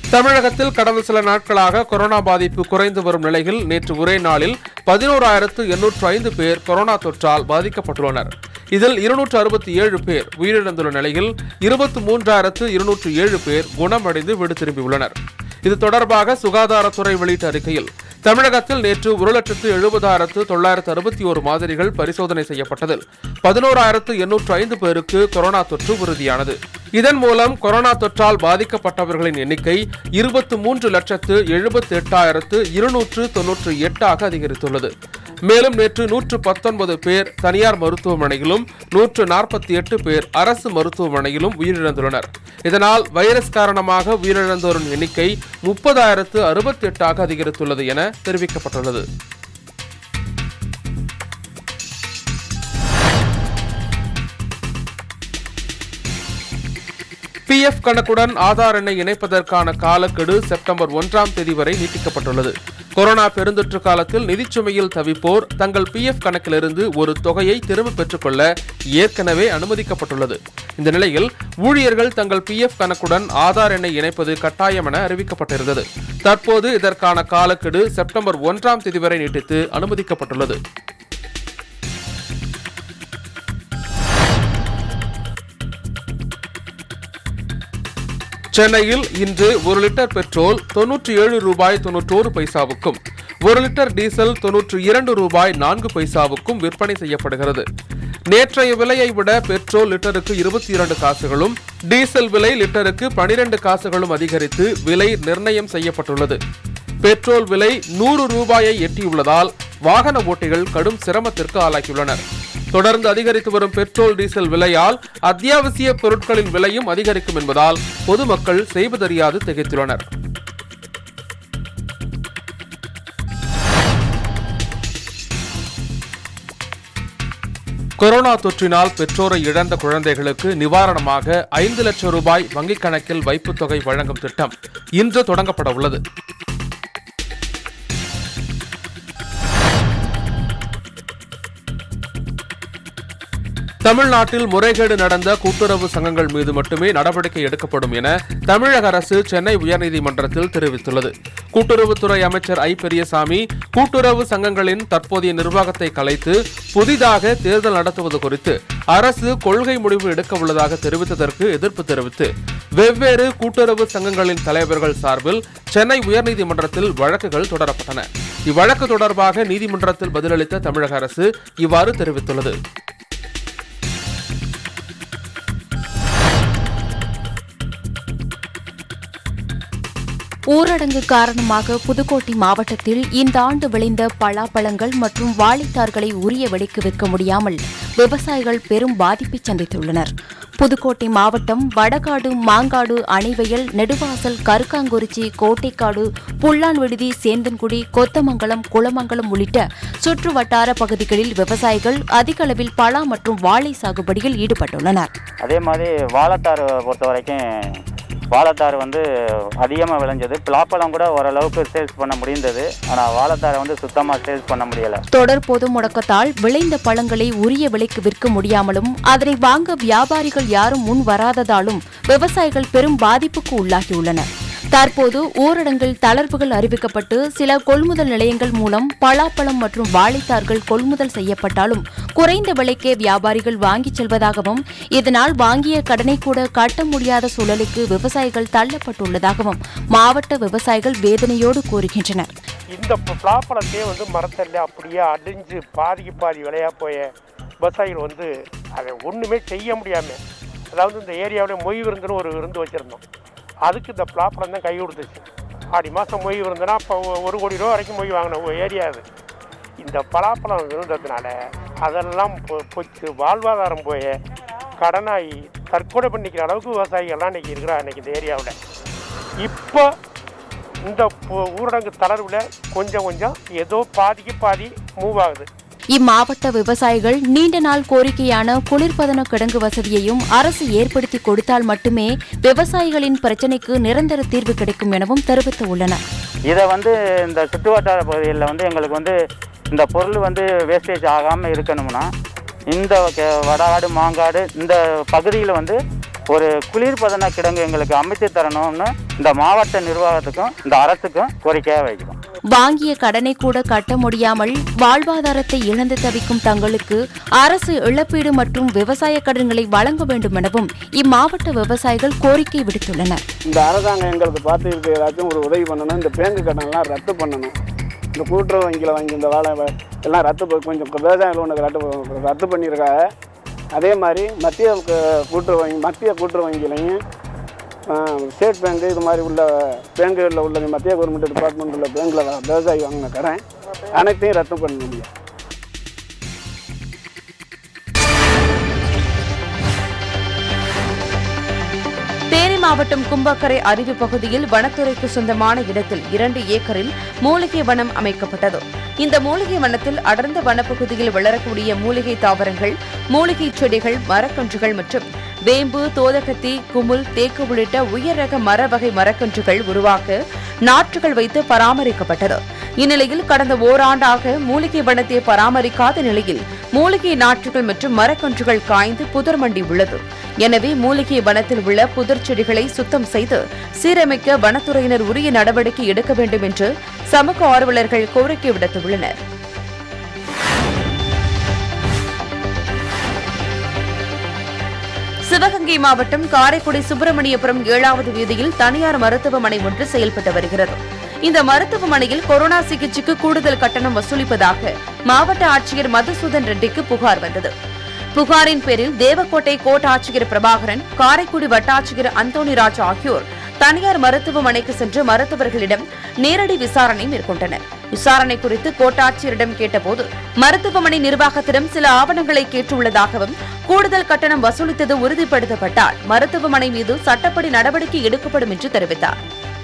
தமிழகத்தில் கடந்த சில நாட்களாக கொரோனா பாதிப்பு குறைந்து வரும் நிலையில் நேற்று ஒரே நாளில் பதினோராயிரத்து எண்ணூற்று ஐந்து பேர் கொரோனா தொற்றால் பாதிக்கப்பட்டுள்ளனர் இதில் இருநூற்று அறுபத்தி ஏழு பேர் உயிரிழந்துள்ள நிலையில் இருபத்தி மூன்றாயிரத்து இருநூற்று ஏழு பேர் குணமடைந்து வீடு திரும்பியுள்ளனர் இது தொடர்பாக சுகாதாரத்துறை வெளியிட்ட அறிக்கையில் தமிழகத்தில் நேற்று ஒரு லட்சத்து எழுபதாயிரத்து தொள்ளாயிரத்து அறுபத்தி ஒரு மாதிரிகள் பரிசோதனை செய்யப்பட்டதில் பதினோராயிரத்து எண்ணூற்று ஐந்து பேருக்கு கொரோனா தொற்று உறுதியானது இதன் மூலம் கொரோனா தொற்றால் பாதிக்கப்பட்டவர்களின் எண்ணிக்கை இருபத்து மூன்று லட்சத்து எழுபத்தி எட்டாயிரத்து இருநூற்று தொன்னூற்று எட்டாக அதிகரித்துள்ளது மேலும் நேற்று நூற்று பத்தொன்பது பேர் தனியார் மருத்துவமனையிலும் நூற்று நாற்பத்தி எட்டு பேர் அரசு மருத்துவமனையிலும் உயிரிழந்துள்ளனர் இதனால் வைரஸ் காரணமாக உயிரிழந்தோரின் எண்ணிக்கை முப்பதாயிரத்து அறுபத்தி எட்டாக அதிகரித்துள்ளது என தெரிவிக்கப்பட்டுள்ளது பிஎஃப் கணக்குடன் ஆதார் எண்ணை இணைப்பதற்கான காலக்கெடு செப்டம்பர் ஒன்றாம் தேதி வரை நீட்டிக்கப்பட்டுள்ளது கொரோனா பெருந்தொற்று காலத்தில் நிதிச்சுமையில் தவிப்போர் தங்கள் பிஎஃப் கணக்கிலிருந்து ஒரு தொகையை திரும்ப பெற்றுக்கொள்ள ஏற்கனவே அனுமதிக்கப்பட்டுள்ளது இந்த நிலையில் ஊழியர்கள் தங்கள் பிஎஃப் கணக்குடன் ஆதார் எண்ணை இணைப்பது கட்டாயம் என அறிவிக்கப்பட்டிருந்தது தற்போது இதற்கான காலக்கெடு செப்டம்பர் ஒன்றாம் தேதி வரை நீட்டித்து அனுமதிக்கப்பட்டுள்ளது சென்னையில் இன்று ஒரு லிட்டர் பெட்ரோல் தொன்னூற்றி ஏழு ரூபாய் தொன்னூற்றோரு பைசாவுக்கும் ஒரு லிட்டர் டீசல் தொன்னூற்றி இரண்டு ரூபாய் நான்கு பைசாவுக்கும் விற்பனை செய்யப்படுகிறது நேற்றைய விலையை விட பெட்ரோல் லிட்டருக்கு இருபத்தி இரண்டு காசுகளும் டீசல் விலை லிட்டருக்கு பனிரெண்டு காசுகளும் அதிகரித்து விலை நிர்ணயம் செய்யப்பட்டுள்ளது பெட்ரோல் விலை நூறு ரூபாயை எட்டியுள்ளதால் வாகன ஓட்டிகள் கடும் சிரமத்திற்கு ஆளாகியுள்ளனர் தொடர்ந்து அதிகரித்து வரும் பெட்ரோல் டீசல் விலையால் அத்தியாவசிய பொருட்களின் விலையும் அதிகரிக்கும் என்பதால் பொதுமக்கள் செய்வதறியாது திகைத்துள்ளனர் கொரோனா தொற்றினால் பெற்றோரை இழந்த குழந்தைகளுக்கு நிவாரணமாக ஐந்து லட்சம் ரூபாய் வங்கிக் கணக்கில் வைப்புத் தொகை வழங்கும் திட்டம் இன்று தொடங்கப்பட உள்ளது தமிழ்நாட்டில் முறைகேடு நடந்த கூட்டுறவு சங்கங்கள் மீது மட்டுமே நடவடிக்கை எடுக்கப்படும் என தமிழக அரசு சென்னை உயர்நீதிமன்றத்தில் தெரிவித்துள்ளது கூட்டுறவுத்துறை அமைச்சர் ஐ பெரியசாமி கூட்டுறவு சங்கங்களின் தற்போதைய நிர்வாகத்தை கலைத்து புதிதாக தேர்தல் நடத்துவது குறித்து அரசு கொள்கை முடிவு எடுக்க உள்ளதாக தெரிவித்ததற்கு எதிர்ப்பு தெரிவித்து வெவ்வேறு கூட்டுறவு சங்கங்களின் தலைவர்கள் சார்பில் சென்னை உயர்நீதிமன்றத்தில் வழக்குகள் தொடரப்பட்டன இவ்வழக்கு தொடர்பாக நீதிமன்றத்தில் பதிலளித்த தமிழக அரசு இவ்வாறு தெரிவித்துள்ளது ஊரடங்கு காரணமாக புதுக்கோட்டை மாவட்டத்தில் இந்த ஆண்டு விளைந்த பலாப்பழங்கள் மற்றும் வாழைத்தார்களை உரிய விலைக்கு விற்க முடியாமல் விவசாயிகள் பெரும் பாதிப்பை சந்தித்துள்ளனர் புதுக்கோட்டை மாவட்டம் வடகாடு மாங்காடு அணைவயல் நெடுவாசல் கருக்காங்குறிச்சி கோட்டைக்காடு புல்லான் விடுதி சேந்தன்குடி கொத்தமங்கலம் குளமங்கலம் உள்ளிட்ட சுற்று வட்டார பகுதிகளில் விவசாயிகள் அதிக அளவில் பலா மற்றும் வாழை சாகுபடியில் ஈடுபட்டுள்ளனர் அதே மாதிரி வாழைத்தார் பொறுத்த வரைக்கும் வாழைத்தார் வந்து அதிகமாக விளைஞ்சது பிளாப்பழம் கூட ஓரளவுக்கு சேல்ஸ் பண்ண முடிந்தது ஆனால் வாழைத்தாரை வந்து சுத்தமாக சேல்ஸ் பண்ண முடியலை தொடர் பொது முடக்கத்தால் விளைந்த பழங்களை உரிய விலைக்கு விற்க முடியாமலும் அதனை வாங்க வியாபாரிகள் யாரும் முன் வராததாலும் விவசாயிகள் பெரும் பாதிப்புக்கு உள்ளாகியுள்ளனர் தற்போது ஊரடங்கில் தளர்வுகள் அறிவிக்கப்பட்டு சில கொள்முதல் நிலையங்கள் மூலம் பலாப்பழம் மற்றும் வாழைத்தார்கள் கொள்முதல் செய்யப்பட்டாலும் குறைந்த விலைக்கே வியாபாரிகள் வாங்கிச் செல்வதாகவும் இதனால் வாங்கிய கடனை கூட கட்ட முடியாத சூழலுக்கு விவசாயிகள் தள்ளப்பட்டுள்ளதாகவும் மாவட்ட விவசாயிகள் வேதனையோடு கூறுகின்றனர் இந்த ப- பலாப்பழத்தையே வந்து மரத்தடியில் அப்படியே அடிஞ்சு பாதிக்கு பாதி விலையாக போய விவசாயிகள் வந்து அதை ஒன்றுமே செய்ய முடியாமல் அதாவது இந்த ஏரியாவிலே மொய் விருந்துன்னு ஒரு விருந்து வச்சுருந்தோம் அதுக்கு இந்த பலாப்பழம் தான் கை கொடுத்துச்சு ஆடி மாதம் மொய் விருந்துனா இப்போ ஒரு கோடி ரூபா வரைக்கும் மொய் வாங்கின ஒரு ஏரியா அது இந்த பலாப்பழம் விழுந்ததுனால அதெல்லாம் பொ- போச்சு வாழ்வாதாரம் போய் கடனாகி தற்கொலை பண்ணிக்கிற அளவுக்கு விவசாயிகள்லாம் இன்றைக்கி இருக்கிறா இன்றைக்கி இந்த ஏரியாவில் இப்போ இந்த பு- ஊரடங்கு தளர்வில் கொஞ்சம் கொஞ்சம் ஏதோ பாதிக்கு பாதி மூவ் ஆகுது இம்மாவட்ட விவசாயிகள் நீண்ட நாள் கோரிக்கையான குளிர்பதன கிடங்கு வசதியையும் அரசு ஏற்படுத்தி கொடுத்தால் மட்டுமே விவசாயிகளின் பிரச்சினைக்கு நிரந்தர தீர்வு கிடைக்கும் எனவும் தெரிவித்துள்ளனர் இதை வந்து இந்த சுற்றுவட்டார பகுதிகளில் வந்து எங்களுக்கு வந்து இந்த பொருள் வந்து வேஸ்டேஜ் ஆகாமல் இருக்கணும்னா இந்த கே- வடகாடு மாங்காடு இந்த பகுதியில் வந்து ஒரு குளிர்பதன கிடங்கு எங்களுக்கு அமைத்து தரணும்னு இந்த மாவட்ட நிர்வாகத்துக்கும் இந்த அரசுக்கும் கோரிக்கையாக வைக்கிறோம் வாங்கிய கடனை கூட கட்ட முடியாமல் வாழ்வாதாரத்தை இழந்து தவிக்கும் தங்களுக்கு அரசு இழப்பீடு மற்றும் விவசாய கடன்களை வழங்க வேண்டும் எனவும் இம்மாவட்ட விவசாயிகள் கோரிக்கை விடுத்துள்ளனர் இந்த அரசாங்கம் எங்களுக்கு பார்த்து இருக்க ஏதாச்சும் ஒரு உதவி பண்ணணும் இந்த பேங்க் கடன்லாம் ரத்து பண்ணணும் இந்த கூட்டுறவு வங்கியில் வாங்கி இந்த வேலை வ- எல்லாம் ரத்து ப- கொஞ்சம் விவசாய லோனுக்கு ரத்து ரத்து பண்ணியிருக்காங்க அதே மாதிரி மத்திய கு- கூட்டுறவு வங்கி மத்திய கூட்டுறவு வங்கியிலையும் ஆ, ஸ்டேட் பேங்க் இது மாதிரி உள்ள பேங்குகளில் உள்ள மத்திய கவர்மெண்ட் டிபார்ட்மெண்ட் உள்ள பேங்க்கில் விவசாயி வாங்கின கடன் அனைத்தையும் ரத்து பண்ண முடியும் தேனி மாவட்டம் கும்பக்கரை அருவி பகுதியில் வனத்துறைக்கு சொந்தமான இடத்தில் இரண்டு ஏக்கரில் மூலிகை வனம் அமைக்கப்பட்டது இந்த மூலிகை வனத்தில் அடர்ந்த வனப்பகுதியில் வளரக்கூடிய மூலிகை தாவரங்கள் மூலிகை செடிகள் மரக்கன்றுகள் மற்றும் வேம்பு தோதகத்தி குமுல் தேக்கு உள்ளிட்ட உயர் ரக மர வகை மரக்கன்றுகள் உருவாக்க நாற்றுகள் வைத்து பராமரிக்கப்பட்டது இந்நிலையில் கடந்த ஓராண்டாக மூலிகை வனத்தை பராமரிக்காத நிலையில் மூலிகை நாற்றுகள் மற்றும் மரக்கன்றுகள் காய்ந்து புதர் மண்டி உள்ளது எனவே மூலிகை வனத்தில் உள்ள புதர் செடிகளை சுத்தம் செய்து சீரமைக்க வனத்துறையினர் உரிய நடவடிக்கை எடுக்க வேண்டும் என்று சமூக ஆர்வலர்கள் கோரிக்கை விடுத்துள்ளனர் சிவகங்கை மாவட்டம் காரைக்குடி சுப்பிரமணியபுரம் ஏழாவது வீதியில் தனியார் மருத்துவமனை ஒன்று செயல்பட்டு வருகிறது இந்த மருத்துவமனையில் கொரோனா சிகிச்சைக்கு கூடுதல் கட்டணம் வசூலிப்பதாக மாவட்ட ஆட்சியர் மதுசூதன் ரெட்டிக்கு புகார் வந்தது புகாரின் பேரில் தேவக்கோட்டை கோட்டாட்சியர் பிரபாகரன் காரைக்குடி வட்டாட்சியர் அந்தோணிராஜ் ஆகியோர் தனியார் மருத்துவமனைக்கு சென்று மருத்துவர்களிடம் நேரடி விசாரணை மேற்கொண்டனர் விசாரணை குறித்து கோட்டாட்சியரிடம் கேட்டபோது மருத்துவமனை நிர்வாகத்திடம் சில ஆவணங்களை கேட்டுள்ளதாகவும் கூடுதல் கட்டணம் வசூலித்தது உறுதிப்படுத்தப்பட்டால் மருத்துவமனை மீது சட்டப்படி நடவடிக்கை எடுக்கப்படும் என்று தெரிவித்தார்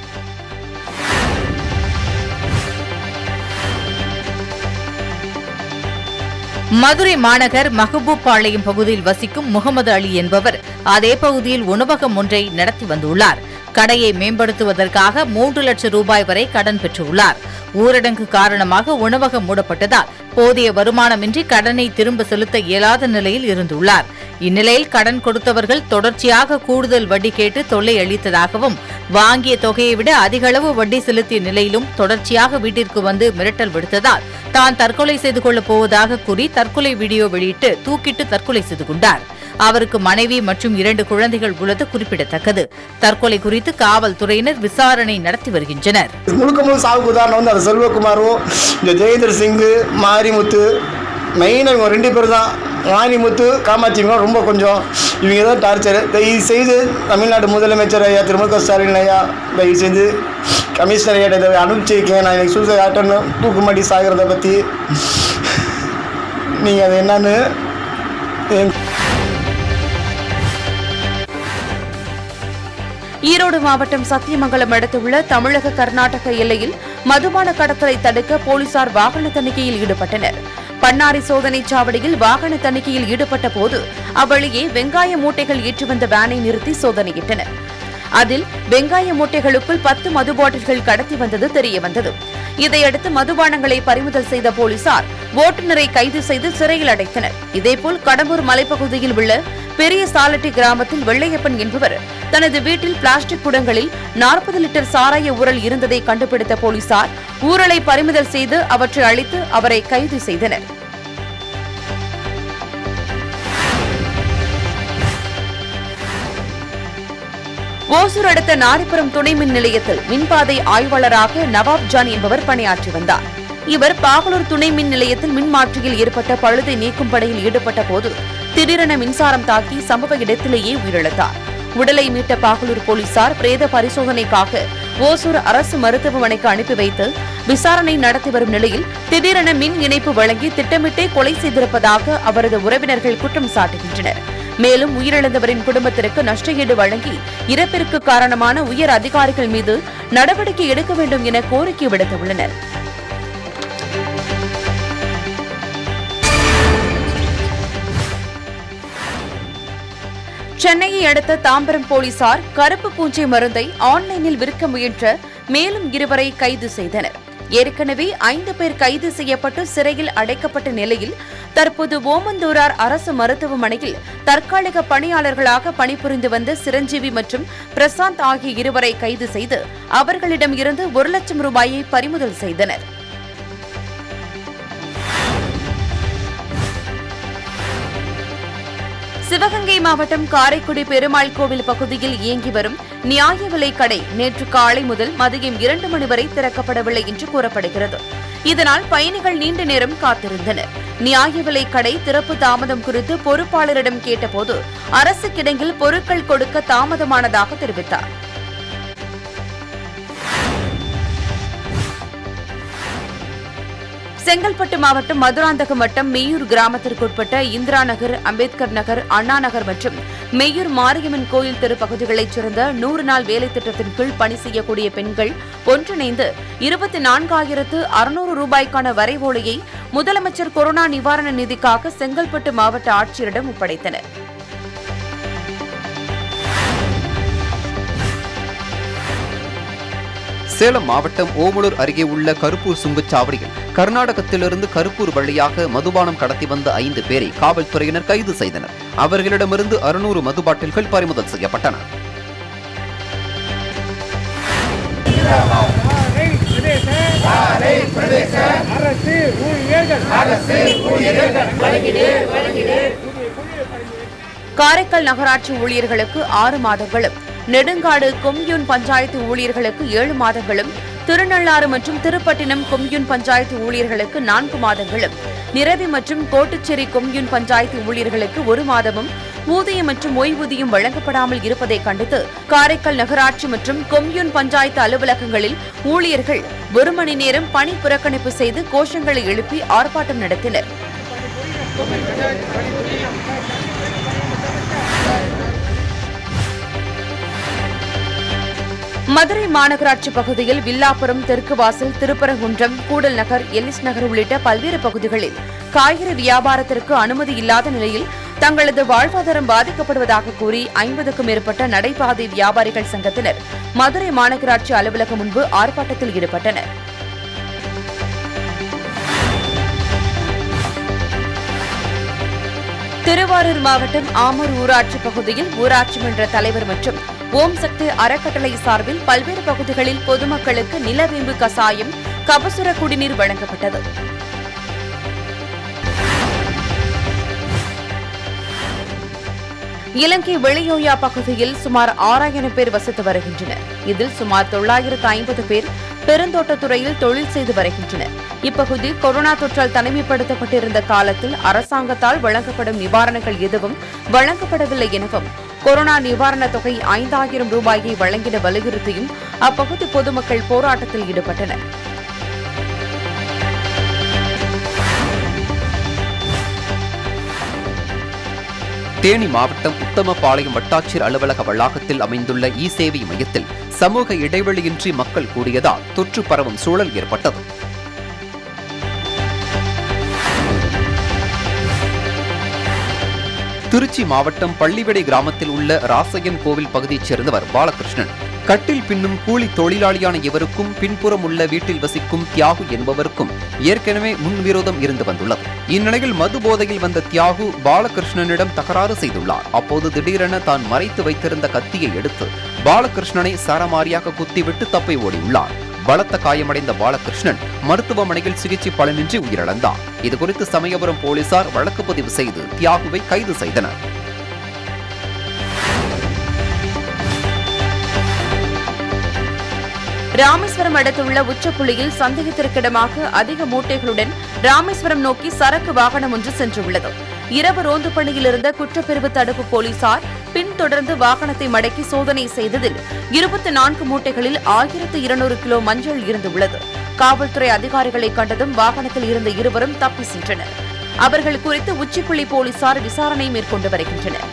மதுரை மாநகர் மஹபூப் பாளையம் பகுதியில் வசிக்கும் முகமது அலி என்பவர் அதே பகுதியில் உணவகம் ஒன்றை நடத்தி வந்துள்ளார் கடையை மேம்படுத்துவதற்காக மூன்று லட்சம் ரூபாய் வரை கடன் பெற்றுள்ளார் ஊரடங்கு காரணமாக உணவகம் மூடப்பட்டதால் போதிய வருமானமின்றி கடனை திரும்ப செலுத்த இயலாத நிலையில் இருந்துள்ளார் இந்நிலையில் கடன் கொடுத்தவர்கள் தொடர்ச்சியாக கூடுதல் வட்டி கேட்டு தொல்லை அளித்ததாகவும் வாங்கிய தொகையை விட அதிக அளவு வட்டி செலுத்திய நிலையிலும் தொடர்ச்சியாக வீட்டிற்கு வந்து மிரட்டல் விடுத்ததால் தான் தற்கொலை செய்து கொள்ளப் போவதாக கூறி தற்கொலை வீடியோ வெளியிட்டு தூக்கிட்டு தற்கொலை செய்து கொண்டார் அவருக்கு மனைவி மற்றும் இரண்டு குழந்தைகள் உள்ளது குறிப்பிடத்தக்கது தற்கொலை குறித்து காவல்துறையினர் விசாரணை நடத்தி வருகின்றனர் முழுக்க முழு சாவுக்கு உதாரணம் வந்து அந்த செல்வகுமாரும் இந்த ஜெயேந்திர சிங்கு மாரிமுத்து மெயினாக இவங்க ரெண்டு பேர் தான் மாரிமுத்து காமாட்சி இவங்க ரொம்ப கொஞ்சம் இவங்க தான் டார்ச்சர் தயவு செய்து தமிழ்நாடு முதலமைச்சர் ஐயா திரு மு க ஸ்டாலின் ஐயா தயவு செய்து கமிஷனர் ஐயா இதை அனுப்பிச்சு வைக்க நான் எனக்கு சூசைட் ஆட்டன்னு தூக்குமாட்டி சாகிறத பற்றி நீங்கள் அது என்னன்னு எங்க- ஈரோடு மாவட்டம் சத்தியமங்கலம் அடுத்துள்ள தமிழக கர்நாடக எல்லையில் மதுபான கடத்தலை தடுக்க போலீசார் வாகன தணிக்கையில் ஈடுபட்டனர் பன்னாரி சோதனைச் சாவடியில் வாகன தணிக்கையில் ஈடுபட்ட போது அவ்வழியே வெங்காய மூட்டைகள் ஏற்றி வந்த வேனை நிறுத்தி சோதனையிட்டனர் அதில் வெங்காய மூட்டைகளுக்குள் பத்து மது பாட்டில்கள் கடத்தி வந்தது தெரியவந்தது இதையடுத்து மதுபானங்களை பறிமுதல் செய்த போலீசார் ஓட்டுநரை கைது செய்து சிறையில் அடைத்தனர் இதேபோல் கடம்பூர் மலைப்பகுதியில் உள்ள பெரிய சாலட்டி கிராமத்தில் வெள்ளையப்பன் என்பவர் தனது வீட்டில் பிளாஸ்டிக் குடங்களில் நாற்பது லிட்டர் சாராய ஊரல் இருந்ததை கண்டுபிடித்த போலீசார் ஊரலை பறிமுதல் செய்து அவற்றை அழித்து அவரை கைது செய்தனர் ஓசூர் அடுத்த நாரிபுரம் துணை மின் நிலையத்தில் மின்பாதை ஆய்வாளராக நவாப் ஜான் என்பவர் பணியாற்றி வந்தார் இவர் பாகலூர் துணை மின் நிலையத்தில் மின்மாற்றியில் ஏற்பட்ட பழுதை நீக்கும் பணியில் ஈடுபட்ட போது திடீரென மின்சாரம் தாக்கி சம்பவ இடத்திலேயே உயிரிழந்தார் உடலை மீட்ட பாகலூர் போலீசார் பிரேத பரிசோதனைக்காக ஓசூர் அரசு மருத்துவமனைக்கு அனுப்பி வைத்து விசாரணை நடத்தி வரும் நிலையில் திடீரென மின் இணைப்பு வழங்கி திட்டமிட்டே கொலை செய்திருப்பதாக அவரது உறவினர்கள் குற்றம் சாட்டுகின்றனர் மேலும் உயிரிழந்தவரின் குடும்பத்திற்கு நஷ்டஈடு வழங்கி இறப்பிற்கு காரணமான உயர் அதிகாரிகள் மீது நடவடிக்கை எடுக்க வேண்டும் என கோரிக்கை விடுத்துள்ளனர் சென்னையை அடுத்த தாம்பரம் போலீசார் கருப்பு பூஞ்சை மருந்தை ஆன்லைனில் விற்க முயன்ற மேலும் இருவரை கைது செய்தனர் ஏற்கனவே ஐந்து பேர் கைது செய்யப்பட்டு சிறையில் அடைக்கப்பட்ட நிலையில் தற்போது ஓமந்தூரார் அரசு மருத்துவமனையில் தற்காலிக பணியாளர்களாக பணிபுரிந்து வந்த சிரஞ்சீவி மற்றும் பிரசாந்த் ஆகிய இருவரை கைது செய்து அவர்களிடம் இருந்து ஒரு லட்சம் ரூபாயை பறிமுதல் செய்தனர் சிவகங்கை மாவட்டம் காரைக்குடி பெருமாள் கோவில் பகுதியில் இயங்கி வரும் நியாய விலைக் கடை நேற்று காலை முதல் மதியம் இரண்டு மணி வரை திறக்கப்படவில்லை என்று கூறப்படுகிறது இதனால் பயணிகள் நீண்ட நேரம் காத்திருந்தனர் நியாய விலைக் கடை திறப்பு தாமதம் குறித்து பொறுப்பாளரிடம் கேட்டபோது அரசு கிடங்கில் பொருட்கள் கொடுக்க தாமதமானதாக தெரிவித்தார் செங்கல்பட்டு மாவட்டம் மதுராந்தகம் வட்டம் மெய்யூர் கிராமத்திற்குட்பட்ட இந்திரா நகர் அம்பேத்கர் நகர் அண்ணா நகர் மற்றும் மெய்யூர் மாரியம்மன் கோயில் தெரு பகுதிகளைச் சேர்ந்த நூறு நாள் வேலை திட்டத்தின் கீழ் பணி செய்யக்கூடிய பெண்கள் ஒன்றிணைந்து இருபத்தி நான்காயிரத்து அறுநூறு ரூபாய்க்கான வரைவோலையை முதலமைச்சர் கொரோனா நிவாரண நிதிக்காக செங்கல்பட்டு மாவட்ட ஆட்சியரிடம் ஒப்படைத்தனர் சேலம் மாவட்டம் ஓமலூர் அருகே உள்ள கருப்பூர் சுங்கச்சாவடியில் கர்நாடகத்திலிருந்து கருப்பூர் வழியாக மதுபானம் கடத்தி வந்த ஐந்து பேரை காவல்துறையினர் கைது செய்தனர் அவர்களிடமிருந்து அறுநூறு மது பாட்டில்கள் பறிமுதல் செய்யப்பட்டன காரைக்கால் நகராட்சி ஊழியர்களுக்கு ஆறு மாதங்களும் நெடுங்காடு கொம்யூன் பஞ்சாயத்து ஊழியர்களுக்கு ஏழு மாதங்களும் திருநள்ளாறு மற்றும் திருப்பட்டினம் கொம்யூன் பஞ்சாயத்து ஊழியர்களுக்கு நான்கு மாதங்களும் நிரவி மற்றும் கோட்டுச்சேரி கொம்யூன் பஞ்சாயத்து ஊழியர்களுக்கு ஒரு மாதமும் ஊதியம் மற்றும் ஓய்வூதியம் வழங்கப்படாமல் இருப்பதை கண்டித்து காரைக்கால் நகராட்சி மற்றும் கொம்யூன் பஞ்சாயத்து அலுவலகங்களில் ஊழியர்கள் ஒரு மணி நேரம் பணி புறக்கணிப்பு செய்து கோஷங்களை எழுப்பி ஆர்ப்பாட்டம் நடத்தினர் மதுரை மாநகராட்சி பகுதியில் வில்லாப்புரம் தெற்கு வாசல் திருப்பரங்குன்றம் கூடல் நகர் எல்லிஸ் நகர் உள்ளிட்ட பல்வேறு பகுதிகளில் காய்கறி வியாபாரத்திற்கு அனுமதி இல்லாத நிலையில் தங்களது வாழ்வாதாரம் பாதிக்கப்படுவதாக கூறி ஐம்பதுக்கும் மேற்பட்ட நடைபாதை வியாபாரிகள் சங்கத்தினர் மதுரை மாநகராட்சி அலுவலகம் முன்பு ஆர்ப்பாட்டத்தில் ஈடுபட்டனர் திருவாரூர் மாவட்டம் ஆமூர் ஊராட்சி பகுதியில் ஊராட்சி மன்ற தலைவர் மற்றும் ஓம் சக்தி அறக்கட்டளை சார்பில் பல்வேறு பகுதிகளில் பொதுமக்களுக்கு நிலவேம்பு கசாயம் கபசுர குடிநீர் வழங்கப்பட்டது இலங்கை வெளியோயா பகுதியில் சுமார் ஆறாயிரம் பேர் வசித்து வருகின்றனர் இதில் சுமார் தொள்ளாயிரத்து ஐம்பது பேர் பெருந்தோட்டத்துறையில் தொழில் செய்து வருகின்றனர் இப்பகுதி கொரோனா தொற்றால் தனிமைப்படுத்தப்பட்டிருந்த காலத்தில் அரசாங்கத்தால் வழங்கப்படும் நிவாரணங்கள் எதுவும் வழங்கப்படவில்லை எனவும் கொரோனா நிவாரணத் தொகை ஐந்தாயிரம் ரூபாயை வழங்கிட வலியுறுத்தியும் அப்பகுதி பொதுமக்கள் போராட்டத்தில் ஈடுபட்டனர் தேனி மாவட்டம் உத்தமபாளையம் வட்டாட்சியர் அலுவலக வளாகத்தில் அமைந்துள்ள இ சேவை மையத்தில் சமூக இடைவெளியின்றி மக்கள் கூடியதால் தொற்று பரவும் சூழல் ஏற்பட்டது திருச்சி மாவட்டம் பள்ளிவடை கிராமத்தில் உள்ள ராசையன் கோவில் பகுதியைச் சேர்ந்தவர் பாலகிருஷ்ணன் கட்டில் பின்னும் கூலி தொழிலாளியான இவருக்கும் பின்புறம் உள்ள வீட்டில் வசிக்கும் தியாகு என்பவருக்கும் ஏற்கனவே முன்விரோதம் இருந்து வந்துள்ளது இந்நிலையில் மது போதையில் வந்த தியாகு பாலகிருஷ்ணனிடம் தகராறு செய்துள்ளார் அப்போது திடீரென தான் மறைத்து வைத்திருந்த கத்தியை எடுத்து பாலகிருஷ்ணனை சரமாரியாக குத்திவிட்டு தப்பி ஓடியுள்ளார் பலத்த காயமடைந்த பாலகிருஷ்ணன் மருத்துவமனையில் சிகிச்சை பலனின்றி உயிரிழந்தார் இதுகுறித்து சமயபுரம் போலீசார் வழக்கு பதிவு செய்து தியாகுவை கைது செய்தனர் ராமேஸ்வரம் அடுத்துள்ள உச்சப்புள்ளியில் சந்தேகத்திற்கிடமாக அதிக மூட்டைகளுடன் ராமேஸ்வரம் நோக்கி சரக்கு வாகனம் ஒன்று சென்றுள்ளது இரவு ரோந்து பணியில் இருந்த குற்றப்பிரிவு தடுப்பு போலீசார் பின்தொடர்ந்து வாகனத்தை மடக்கி சோதனை செய்ததில் இருபத்தி நான்கு மூட்டைகளில் ஆயிரத்து இருநூறு கிலோ மஞ்சள் இருந்துள்ளது காவல்துறை அதிகாரிகளை கண்டதும் வாகனத்தில் இருந்த இருவரும் தப்பி சென்றனர் அவர்கள் குறித்து உச்சிப்புள்ளி போலீசார் விசாரணை மேற்கொண்டு வருகின்றனர்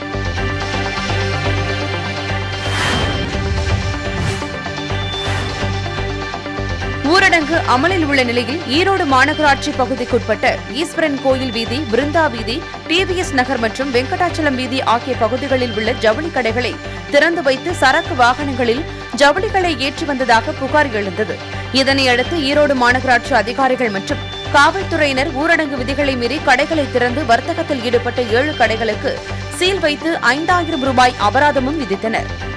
ஊரடங்கு அமலில் உள்ள நிலையில் ஈரோடு மாநகராட்சி பகுதிக்குட்பட்ட ஈஸ்வரன் கோயில் வீதி பிருந்தா வீதி டிவிஎஸ் நகர் மற்றும் வெங்கடாச்சலம் வீதி ஆகிய பகுதிகளில் உள்ள ஜவுளி கடைகளை திறந்து வைத்து சரக்கு வாகனங்களில் ஜவுளிகளை ஏற்றி வந்ததாக புகார் எழுந்தது இதனையடுத்து ஈரோடு மாநகராட்சி அதிகாரிகள் மற்றும் காவல்துறையினர் ஊரடங்கு விதிகளை மீறி கடைகளை திறந்து வர்த்தகத்தில் ஈடுபட்ட ஏழு கடைகளுக்கு சீல் வைத்து ஐந்தாயிரம் ரூபாய் அபராதமும் விதித்தனர்